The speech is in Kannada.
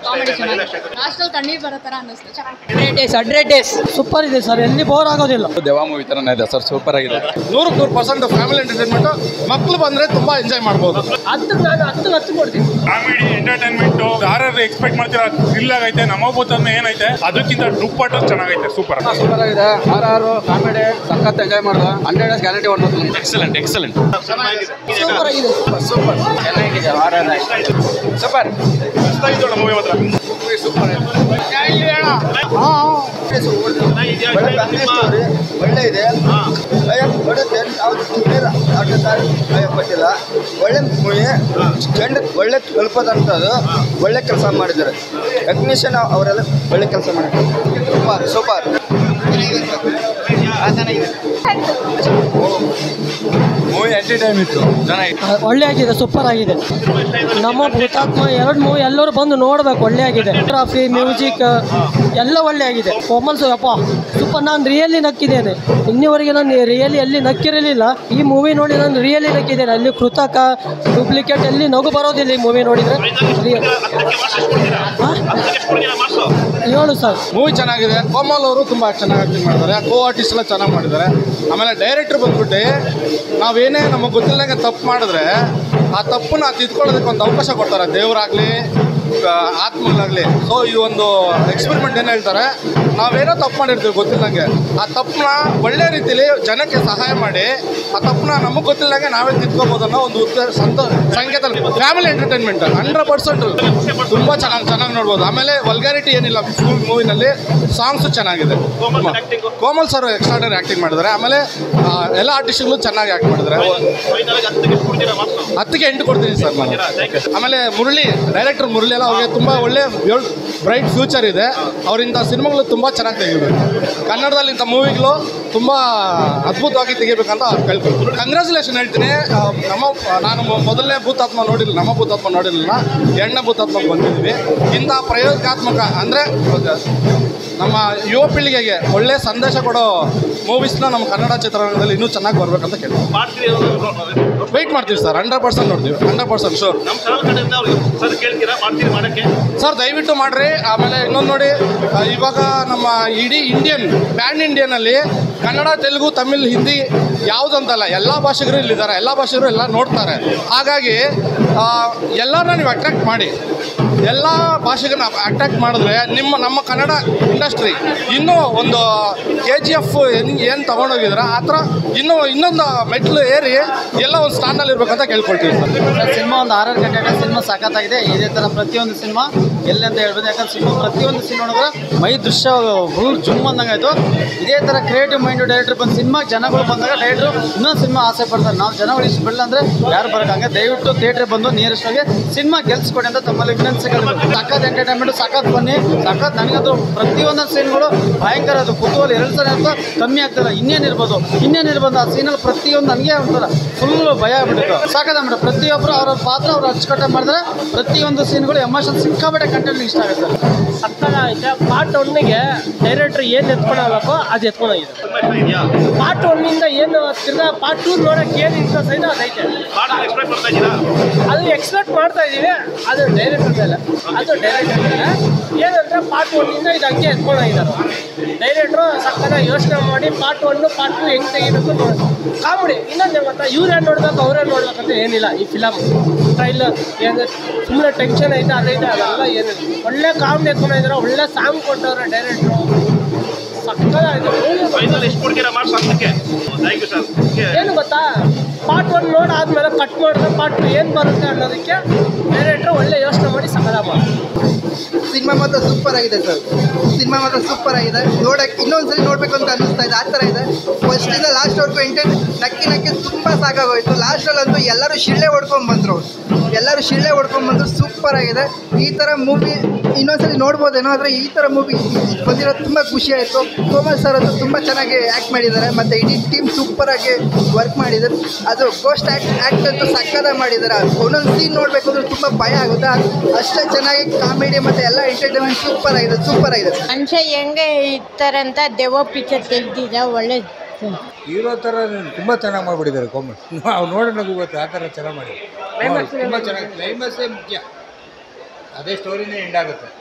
ಕಾಮಿಡಿ ಚೆನ್ನಾಗಿದೆ ಲಾಸ್ಟಲ್ಲಿ ತಣ್ಣೀರ್ ಬರೋ ಥರ ಅನ್ನಿಸ್ತು ಚೆನ್ನಾಗಿ hundred days hundred days super ಇದೆ ಸರ್ ಎಲ್ಲಿ ಬೋರ್ ಆಗೋದಿಲ್ಲ ದೇವ ಮೂವಿ ಥರನೇ ಇದೆ ಸರ್ ಸೂಪರ್ ಆಗಿದೆ ನೂರಕ್ಕೆ ನೂರು ಪರ್ಸೆಂಟ್ ಫ್ಯಾಮಿಲಿ ಎಂಟರ್ಟೈನ್ಮೆಂಟ್ ಮಕ್ಕಳು ಬಂದ್ರೆ ತುಂಬಾ ಎಂಜಾಯ್ ಮಾಡ್ಬೋದು ಹತ್ತು ನಾನು ಹತ್ತು ಹತ್ತು ಕೊಡ್ತೀನಿ ಕಾಮಿಡಿ ಎಂಟರ್ಟೈನ್ಮೆಂಟ್ ಯಾರು ಎಕ್ಸ್ಪೆಕ್ಟ್ ಮಾಡ್ತೀರಾ ಥ್ರಿಲ್ ಆಗೈತೆ ನಮ್ಮ ಗೊತ್ತಂದ್ರೆ ಏನೈತೆ ಅದಕ್ಕಿಂತ ದುಪ್ಪಟ್ಟು ಚೆನ್ನಾಗೈತೆ ಸೂಪರ್ ಸೂಪರ್ ಆಗಿದೆ ಆರ್ ಆರು ಕಾಮಿಡಿ ಸಖತ್ ಎಂಜಾಯ್ ಮಾಡಿದ ಹಂಡ್ರೆಡ್ ಡೇಸ್ ಗ್ಯಾರಂಟಿ ಹೊಡ್ಬೋದು ಎಕ್ಸಲೆಂಟ್ ಎಕ್ಸಲೆಂಟ್ ಸೂಪರ್ ಆಗಿದೆ ಸೂಪರ್ ಚೆನ್ನಾಗಿದೆ ಆರ್ ಆರ್ ಸೂಪರ್ ಮೂವಿ ಮಾತ್ರ ಒಳ್ಳೆ ಇದೆ ಬರುತ್ತೆ ಪಟ್ಟಿಲ್ಲ ಒಳ್ಳೆ ಮೂವಿ ಚೆಂದ ಒಳ್ಳೆ ತಲುಪೋದಂಥದ್ದು ಒಳ್ಳೆ ಕೆಲಸ ಮಾಡಿದ್ದಾರೆ ಟೆಕ್ನಿಷಿಯನ್ ಅವರೆಲ್ಲ ಒಳ್ಳೆ ಕೆಲಸ ಮಾಡಿದ್ದಾರೆ ಸೂಪರ್ ಸೂಪರ್ ಮೂವಿ ಎಂಟರ್ಟೈನ್ ಇತ್ತು ಚೆನ್ನಾಗಿದೆ ಒಳ್ಳೆ ಆಗಿದೆ ಸೂಪರ್ ಆಗಿದೆ ನಮ್ಮ ಹುತಾತ್ಮ ಎರಡು ಮೂವಿ ಎಲ್ಲರೂ ಬಂದು ನೋಡ್ಬೇಕು ಒಳ್ಳೆ ಆಗಿದೆ ಟ್ರಾಫಿ ಮ್ಯೂಸಿಕ್ ಎಲ್ಲ ಒಳ್ಳೆ ಆಗಿದೆ ಕೋಮಲ್ ಯಪ್ಪ ಸೂಪರ್ ನಾನು ರಿಯಲಿ ನಕ್ಕಿದ್ದೇನೆ ಇನ್ನಿವರೆಗೆ ನಾನು ರಿಯಲಿ ಎಲ್ಲಿ ನಕ್ಕಿರಲಿಲ್ಲ ಈ ಮೂವಿ ನೋಡಿ ನಾನು ರಿಯಲಿ ನಕ್ಕಿದ್ದೇನೆ ಅಲ್ಲಿ ಕೃತಕ ಡೂಪ್ಲಿಕೇಟ್ ಎಲ್ಲಿ ನಗು ಬರೋದಿಲ್ಲ ಈ ಮೂವಿ ನೋಡಿದರೆ ಹೇಳು ಸರ್ ಮೂವಿ ಚೆನ್ನಾಗಿದೆ ಕೋಮಲ್ ಅವರು ತುಂಬಾ ಚೆನ್ನಾಗಿ ಆಕ್ಟಿಂಗ್ ಮಾಡಿದ್ದಾರೆ ಕೋ ಆರ್ಟಿಸ್ಟ್ ಎಲ್ಲ ಚೆನ್ನಾಗಿ ಮಾಡಿದ್ದಾರೆ ಆಮೇಲೆ ಡೈರೆಕ್ಟರ್ ಬಂದ್ಬಿಟ್ಟು ನಾವೇನೇ ನಮಗೆ ಗೊತ್ತಿಲ್ಲದಂಗೆ ತಪ್ಪು ಮಾಡಿದ್ರೆ ಆ ತಪ್ಪನ್ನ ತಿದ್ಕೊಳ್ಳೋದಕ್ಕೆ ಒಂದು ಅವಕಾಶ ಕೊಡ್ತಾರೆ ದೇವರಾಗಲಿ ಆತ್ಮಗಳಾಗಲಿ ಸೊ ಈ ಒಂದು ಎಕ್ಸ್ಪೆರಿಮೆಂಟ್ ಏನು ಹೇಳ್ತಾರೆ ನಾವೇನೋ ತಪ್ಪು ಮಾಡಿರ್ತೀವಿ ಗೊತ್ತಿಲ್ಲದಂಗೆ ಆ ತಪ್ಪನ್ನ ಒಳ್ಳೆ ರೀತಿಲಿ ಜನಕ್ಕೆ ಸಹಾಯ ಮಾಡಿ ಆ ತಪ್ಪನ್ನ ನಮಗೆ ಗೊತ್ತಿಲ್ಲದಂಗೆ ನಾವೇ ತಿದ್ಕೋಬೋದು ಅನ್ನೋ ಒಂದು ಉದ್ದೇಶ ಸಂತ ಸಂಕೇತ ಫ್ಯಾಮಿಲಿ ಎಂಟರ್ಟೈನ್ಮೆಂಟ್ ಹಂಡ್ರೆಡ್ ಪರ್ಸೆಂಟ್ ತುಂಬ ಚೆನ್ನಾಗಿ ಚೆನ್ನಾಗಿ ನೋಡ್ಬೋದು ಆಮೇಲೆ ವಲ್ಗಾರಿಟಿ ಏನಿಲ್ಲ ಮೂವಿನಲ್ಲಿ ಸಾಂಗ್ಸು ಚೆನ್ನಾಗಿದೆ ತುಂಬ. ಕೋಮಲ್ ಸರ್ ಎಕ್ಸ್ಟ್ರಾಡರಿ ಆ್ಯಕ್ಟಿಂಗ್ ಮಾಡಿದ್ದಾರೆ ಆಮೇಲೆ ಆ, ಎಲ್ಲ ಆರ್ಟಿಸ್ಟ್ಗಳು ಚೆನ್ನಾಗಿ ಆ್ಯಕ್ಟ್ ಮಾಡಿದ್ದಾರೆ ಹತ್ತಿಗೆ ಎಂಟು ಕೊಡ್ತೀನಿ ಸರ್ ನಾನು ಆಮೇಲೆ ಮುರಳಿ ಡೈರೆಕ್ಟರ್ ಮುರಳಿ ಎಲ್ಲ ಅವ್ರಿಗೆ ತುಂಬ ಒಳ್ಳೆ ಬ್ರೈಟ್ ಫ್ಯೂಚರ್ ಇದೆ ಅವರಿಂದ ಸಿನಿಮಾಗಳು ತುಂಬ ಚೆನ್ನಾಗಿ ತೆಗಿಬೇಕು ಕನ್ನಡದಲ್ಲಿ ಇಂಥ ಮೂವಿಗಳು ತುಂಬ ಅದ್ಭುತವಾಗಿ ತೆಗಿಬೇಕಂತ ಕೇಳ್ಕೊಳ್ತೀನಿ ಕಂಗ್ರ್ಯಾಚುಲೇಷನ್ ಹೇಳ್ತೀನಿ ಆ, ನಮ್ಮ ನಾನು ಮೊ- ಮೊದಲನೇ ಭೂತಾತ್ಮ ನೋಡಿಲ್ಲ ನಮ್ಮ ಭೂತಾತ್ಮ ನೋಡಿರಲಿಲ್ಲ ಎರಡನೇ ಭೂತಾತ್ಮಕ್ಕೆ ಬಂದಿದ್ವಿ ಇಂಥ ಪ್ರಯೋಗಾತ್ಮಕ ಅಂದರೆ ನಮ್ಮ ಯುವ ಪೀಳಿಗೆಗೆ ಒಳ್ಳೆ ಸಂದೇಶ ಕೊಡೋ ಮೂವೀಸ್ನ ನಮ್ಮ ಕನ್ನಡ ಚಿತ್ರರಂಗದಲ್ಲಿ ಇನ್ನೂ ಚೆನ್ನಾಗಿ ಬರ್ಬೇಕಂತ ಕೇಳ್ತೀನಿ ವೆಯ್ಟ್ ಮಾಡ್ತೀವಿ ಸರ್ ಹಂಡ್ರೆಡ್ ಪರ್ಸೆಂಟ್ ನೋಡ್ತೀವಿ ಹಂಡ್ರೆಡ್ ಪರ್ಸೆಂಟ್ ಶೋರ್ ಸರ್ ದಯವಿಟ್ಟು ಮಾಡ್ರಿ ಆಮೇಲೆ ಇನ್ನೊಂದು ನೋಡಿ ಆ, ಇವಾಗ ನಮ್ಮ ಇಡೀ ಇಂಡಿಯನ್ ಪ್ಯಾನ್ ಇಂಡಿಯನಲ್ಲಿ ಕನ್ನಡ ತೆಲುಗು ತಮಿಳ್ ಹಿಂದಿ ಯಾವುದಂತಲ್ಲ ಎಲ್ಲ ಭಾಷೆಗರು ಇಲ್ಲಿದ್ದಾರೆ ಎಲ್ಲ ಭಾಷೆಗರು ಎಲ್ಲ ನೋಡ್ತಾರೆ ಹಾಗಾಗಿ ಎಲ್ಲರನ್ನ ನೀವು ಅಟ್ರಾಕ್ಟ್ ಮಾಡಿ ಎಲ್ಲ ಭಾಷೆಗಳನ್ನ ಅಟ್ರಾಕ್ಟ್ ಮಾಡಿದ್ರೆ ನಿಮ್ಮ ನಮ್ಮ ಕನ್ನಡ ಇಂಡಸ್ಟ್ರಿ ಇನ್ನೂ ಒಂದು ಕೆ ಜಿ ಎಫ್ ಏನು ಏನು ತೊಗೊಂಡೋಗಿದ್ರೆ ಆ ಥರ ಇನ್ನೂ ಇನ್ನೊಂದು ಮೆಟ್ಲು ಏರಿ ಎಲ್ಲ ಒಂದು ಸ್ಥಾನದಲ್ಲಿ ಇರ್ಬೇಕಂತ ಕೇಳ್ಕೊಳ್ತೀವಿ ಸರ್ ಸಿನಿಮಾ ಒಂದು ಆರರ ಗಂಟೆ ಸಿನಿಮಾ ಸಖತ್ತಾಗಿದೆ ಇದೇ ಥರ ಪ್ರತಿಯೊಂದು ಸಿನಿಮಾ ಎಲ್ಲಿ ಅಂತ ಹೇಳ್ಬೋದು ಯಾಕಂದ್ರೆ ಸಿನಿಮಾ ಪ್ರತಿಯೊಂದು ಸಿನಿಮಾ ನೋಡಿದ್ರೆ ಮೈ ದೃಶ್ಯ ಫುಲ್ ಜುಮ್ ಅಂದಂಗೆ ಆಯಿತು ಇದೇ ಥರ ಕ್ರಿಯೇಟಿವ್ ಮೈಂಡ್ ಡೈರೆಕ್ಟರ್ ಬಂದು ಸಿನಿಮಾ ಜನಗಳು ಬಂದಾಗ ಡೈರೆಕ್ಟ್ರು ಇನ್ನೊಂದು ಸಿನಿಮಾ ಆಸೆ ಪಡ್ತಾರೆ ನಾವು ಜನಗಳು ಇಷ್ಟು ಬಿಡಲ್ಲ ಅಂದರೆ ಯಾರು ಬರೋಕ್ಕಂಗೆ ದಯವಿಟ್ಟು ಥಿಯೇಟ್ರಿಗೆ ಬಂದು ನಿಯರೆಸ್ಟ್ ಆಗಿ ಸಿನಿಮಾ ಗೆಲ್ಸ್ಕೊಡಿ ಅಂತ ತಮ್ಮಲ್ಲಿ ವಿನಂತಿಸಿಕೊಳ್ಳಿ ಸಖತ್ ಎಂಟರ್ಟೈನ್ಮೆಂಟ್ ಸಖತ್ ಬನ್ನಿ ಸಖತ್ ನನಗಂತೂ ಪ್ರತಿಯೊಂದು ಸೀನ್ಗಳು ಭಯಂಕರ ಅದು ಕುತೂಹಲ ಎರಡು ಸಲ ಅಂತ ಕಮ್ಮಿ ಆಗ್ತದೆ ಇನ್ನೇನಿರ್ಬೋದು ಇನ್ನೇನಿರ್ಬೋದು ಆ ಸೀನಲ್ಲಿ ಪ್ರತಿಯೊಂದು ನನಗೆ ಒಂಥರ ಫುಲ್ ಭಯ ಆಗ್ಬಿಟ್ಟಿತ್ತು ಸಾಕದ ಮೇಡಮ್ ಪ್ರತಿಯೊಬ್ಬರು ಅವ್ರ ಪಾತ್ರ ಅವ್ರು ಅಚ್ಚುಕಟ್ಟಾಗಿ ಮಾಡಿದ್ರೆ ಪ್ರತಿಯೊಂದು ಸೀನ್ಗಳು ಎಮೋಷನ್ ಸಿಕ್ಕಾಪಟ್ಟೆ ಕಂಟೆಂಟ್ ಇಷ್ಟ ಆಗುತ್ತೆ ಸಕ್ಕತ್ತಾಗೈತೆ ಪಾರ್ಟ್ ಒನ್ನಿಗೆ ಡೈರೆಕ್ಟ್ರ್ ಏನು ಎತ್ಕೊಳಬೇಕು ಅದು ಎತ್ಕೊಂಡೋಗಿದೆ ಪಾರ್ಟ್ ಒನ್ನಿಂದ ಏನು ತಿರ್ಗಾ ಪಾರ್ಟ್ ಟೂ ನೋಡೋಕೆ ಏನು ಇಂಟ್ರೆಸ್ಟ್ ಐತೆ ಅದೈತೆ ಅದು ಎಕ್ಸ್ಪೆಕ್ಟ್ ಮಾಡ್ತಾ ಇದ್ದೀವಿ ಅದು ಡೈರೆಕ್ಟರ್ ಮೇಲೆ ಅದು ಡೈರೆಕ್ಟರ್ ಮೇಲೆ ಏನಂದ್ರೆ ಪಾರ್ಟ್ ಒನ್ನಿಂದ ಇದು ಹಂಗೆ ಎತ್ಕೊಂಡೋಗಿದ್ದಾರೆ ಡೈರೆಕ್ಟ್ರು ಸಕ್ಕತ್ತಾಗಿ ಯೋಚನೆ ಮಾಡಿ ಪಾರ್ಟ್ ಒನ್ನು ಪಾರ್ಟ್ ಟು ಹೆಂಗೆ ತೆಗಿಬೇಕು ನೋಡಿ ಕಾಮಿಡಿ ಇನ್ನೊಂದು ಗೊತ್ತಾ ಇವ್ರೇ ನೋಡ್ಬೇಕು ಅವರೇ ನೋಡ್ಬೇಕಂತ ಏನಿಲ್ಲ ಈ ಫಿಲಮ್ ಟ್ರೈಲರ್ ಏನು ಸುಮ್ಮನೆ ಟೆನ್ಷನ್ ಐತೆ ಅದೈತೆ ಅದೆಲ್ಲ ಏನಿಲ್ಲ ಒಳ್ಳೆ ಕಾಮಿಡಿ ಎತ್ಕೊಂಡಿದ್ದಾರೆ ಒಳ್ಳೆ ಸಾಂಗ್ ಕೊಟ್ಟವ್ರೆ ಡೈರೆಕ್ಟ್ರು ಸಕ್ಕತ್ತಾಗಿದೆ ಏನು ಗೊತ್ತಾ ಪಾರ್ಟ್ ಒನ್ ನೋಡಿ ಆದ್ಮೇಲೆ ಕಟ್ ಮಾಡಿದ್ರೆ ಪಾರ್ಟ್ ಟು ಏನು ಬರುತ್ತೆ ಅನ್ನೋದಕ್ಕೆ ಡೈರೆಕ್ಟ್ರು ಒಳ್ಳೆ ಯೋಚನೆ ಮಾಡಿ ಸಕಲ ಮಾಡಿ ಸಿನಿಮಾ ಮಾತ್ರ ಸೂಪರ್ ಆಗಿದೆ ಸರ್ ಸಿನಿಮಾ ಮಾತ್ರ ಸೂಪರ್ ಆಗಿದೆ ನೋಡಕ್ಕೆ ಇನ್ನೊಂದ್ಸಲಿ ನೋಡ್ಬೇಕು ಅಂತ ಅನಿಸ್ತಾ ಇದೆ ಆ ಥರ ಇದೆ ಫಸ್ಟಿಂದ ಲಾಸ್ಟ್ ವರ್ಗು ಎಂಟರ್ ನಕ್ಕಿ ನಕ್ಕಿ ತುಂಬ ಸಾಕಾಗೋಯ್ತು ಲಾಸ್ಟಲ್ಲಂತೂ ಎಲ್ಲರೂ ಶಿಳ್ಳೆ ಹೊಡ್ಕೊಂಡ್ ಬಂದರು ಎಲ್ಲರೂ ಶಿಳ್ಳೆ ಹೊಡ್ಕೊಂಡ್ ಬಂದರು ಸೂಪರ್ ಆಗಿದೆ ಈ ಥರ ಮೂವಿ ಇನ್ನೊಂದ್ಸಲಿ ನೋಡ್ಬೋದೇನೋ ಆದರೆ ಈ ಥರ ಮೂವಿ ಬಂದಿರೋದು ತುಂಬ ಖುಷಿ ಆಯಿತು ಕೋಮಲ್ ಸರ್ ಅಂತೂ ತುಂಬ ಚೆನ್ನಾಗಿ ಆ್ಯಕ್ಟ್ ಮಾಡಿದ್ದಾರೆ ಮತ್ತು ಇಡೀ ಟೀಮ್ ಸೂಪರಾಗಿ ವರ್ಕ್ ಮಾಡಿದ್ದಾರೆ ಅದು ಗೋಸ್ಟ್ ಆ್ಯಕ್ಟ್ ಆ್ಯಕ್ಟ್ ಅಂತೂ ಸಕ್ಕದಾಗಿ ಮಾಡಿದ್ದಾರೆ ಒಂದೊಂದು ಸೀನ್ ನೋಡಬೇಕು ಅಂದ್ರೆ ತುಂಬ ಭಯ ಆಗುತ್ತೆ ಅಷ್ಟೇ ಚೆನ್ನಾಗಿ ಕಾಮಿಡಿ ಮತ್ತು ಎಲ್ಲ ಎಂಟರ್ಟೈನ್ಮೆಂಟ್ ಸೂಪರ್ ಆಗಿದೆ ಸೂಪರ್ ಆಗಿದೆ ಮನುಷ್ಯ ಹೆಂಗೆ ಇರ್ತಾರಂತ ದೆವ್ವ ಪಿಕ್ಚರ್ ತೆಗ್ದಿದ್ದ ಒಳ್ಳೆ ಹೀರೋ ಥರ ತುಂಬ ಚೆನ್ನಾಗಿ ಮಾಡಿಬಿಟ್ಟಿದ್ದಾರೆ ಕಾಮಿಡಿ ಅವ್ರು ನೋಡಿ ನಗು ಗೊತ್ತು ಆ ಥರ ಚೆನ್ನಾಗಿ ಮಾಡಿ ತುಂಬ ಚೆನ್ನಾಗಿ ಕ್ಲೈಮ್ಯಾಕ್ಸೇ ಮುಖ್ಯ ಅದೇ ಸ್ಟೋರಿನೇ ಎಂಡ್ ಆಗುತ್ತೆ